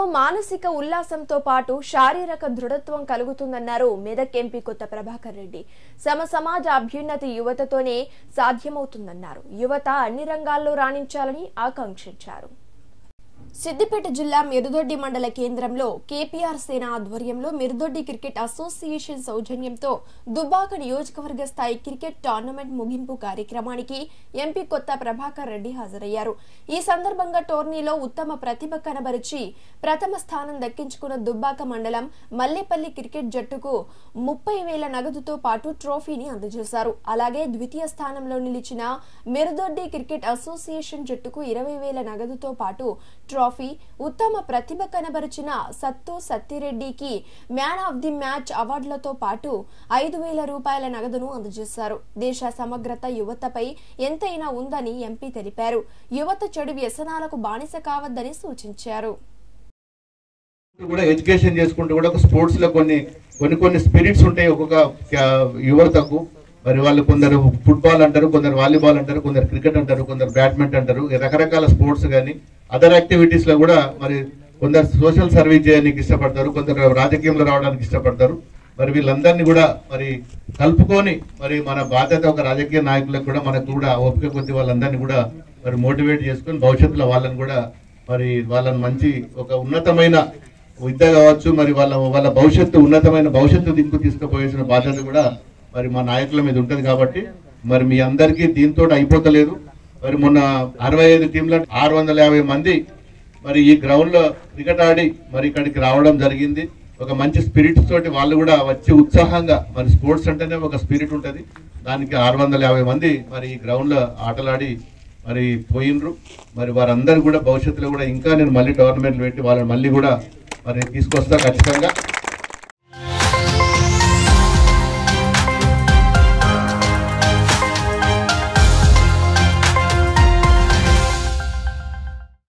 మానసిక ఉల్లాసంతో పాటు శారీరక దృఢత్వం కలుగుతుందన్నారు మెదక్ ఎంపీ కొత్త ప్రభాకర్ రెడ్డి సమ సమాజ అభ్యున్నతి యువతతోనే సాధ్యమవుతుందన్నారు యువత అన్ని రంగాల్లో రాణించాలని ఆకాంక్షించారు సిద్దిపేట జిల్లా మిరుదొడ్డి మండల కేంద్రంలో కేపీఆర్ సేన ఆధ్వర్యంలో మిరుదొడ్డి క్రికెట్ అసోసియేషన్ సౌజన్యంతో దుబ్బాక నియోజకవర్గ స్థాయి క్రికెట్ టోర్నమెంట్ ముగింపు కార్యక్రమానికి ఎంపీ కొత్త ప్రభాకర్ రెడ్డి హాజరయ్యారు ఈ సందర్భంగా టోర్నీలో ఉత్తమ ప్రతిభ కనబరిచి ప్రథమ స్థానం దక్కించుకున్న దుబ్బాక మండలం మల్లేపల్లి క్రికెట్ జట్టుకు ముప్పై వేల నగదుతో పాటు ట్రోఫీని అందజేశారు అలాగే ద్వితీయ స్థానంలో నిలిచిన మిరుదొడ్డి క్రికెట్ అసోసియేషన్ జట్టుకు ఇరవై వేల నగదుతో పాటు ట్రోఫీ ఉత్తమ ప్రతిభ కనబరిచిన సత్తు సత్తిరెడ్డికి మ్యాన్ ఆఫ్ ది మ్యాచ్ అవార్డులతో పాటు ఐదు వేల రూపాయల నగదును అందజేశారు దేశ సమగ్రత యువతపై ఎంతైనా ఉందని ఎంపీ తెలిపారు యువత చెడు వ్యసనాలకు బానిస కావద్దని సూచించారు కూడా ఎడ్యుకేషన్ చేసుకుంటూ కూడా ఒక స్పోర్ట్స్ లో కొన్ని కొన్ని కొన్ని స్పిరిట్స్ ఉంటాయి ఒక్కొక్క క్యా- యువతకు మరి వాళ్ళు కొందరు ఫుట్బాల్ అంటారు కొందరు వాలీబాల్ అంటారు కొందరు క్రికెట్ అంటారు కొందరు బ్యాడ్మింటన్ అంటారు ఈ రకరకాల స్పోర్ట్స్ కానీ అదర్ యాక్టివిటీస్ లో కూడా మరి కొందరు సోషల్ సర్వీస్ చేయడానికి ఇష్టపడతారు కొందరు రాజకీయంలో రావడానికి ఇష్టపడతారు మరి వీళ్ళందరినీ కూడా మరి కలుపుకొని మరి మన బాధ్యత ఒక రాజకీయ నాయకులకు కూడా మనకు కూడా ఓపిక కొద్ది వాళ్ళందరినీ కూడా మరి మోటివేట్ చేసుకొని భవిష్యత్తులో వాళ్ళని కూడా మరి వాళ్ళని మంచి ఒక ఉన్నతమైన విద్య కావచ్చు మరి వాళ్ళ వాళ్ళ భవిష్యత్తు ఉన్నతమైన భవిష్యత్తు దిక్కు తీసుకుపోయేసిన బాధ్యత కూడా మరి మా నాయకుల మీద ఉంటుంది కాబట్టి మరి మీ అందరికీ దీంతో అయిపోతలేదు మరి మొన్న అరవై ఐదు టీంల ఆరు వందల యాభై మంది మరి ఈ గ్రౌండ్ లో క్రికెట్ ఆడి మరి ఇక్కడికి రావడం జరిగింది ఒక మంచి స్పిరిట్ తోటి వాళ్ళు కూడా వచ్చి ఉత్సాహంగా మరి స్పోర్ట్స్ అంటేనే ఒక స్పిరిట్ ఉంటుంది దానికి ఆరు వందల యాభై మంది మరి ఈ గ్రౌండ్ లో ఆటలాడి మరి పోయినరు మరి వారందరూ కూడా భవిష్యత్తులో కూడా ఇంకా నేను మళ్ళీ టోర్నమెంట్లు పెట్టి వాళ్ళని మళ్ళీ కూడా మరి తీసుకొస్తా ఖచ్చితంగా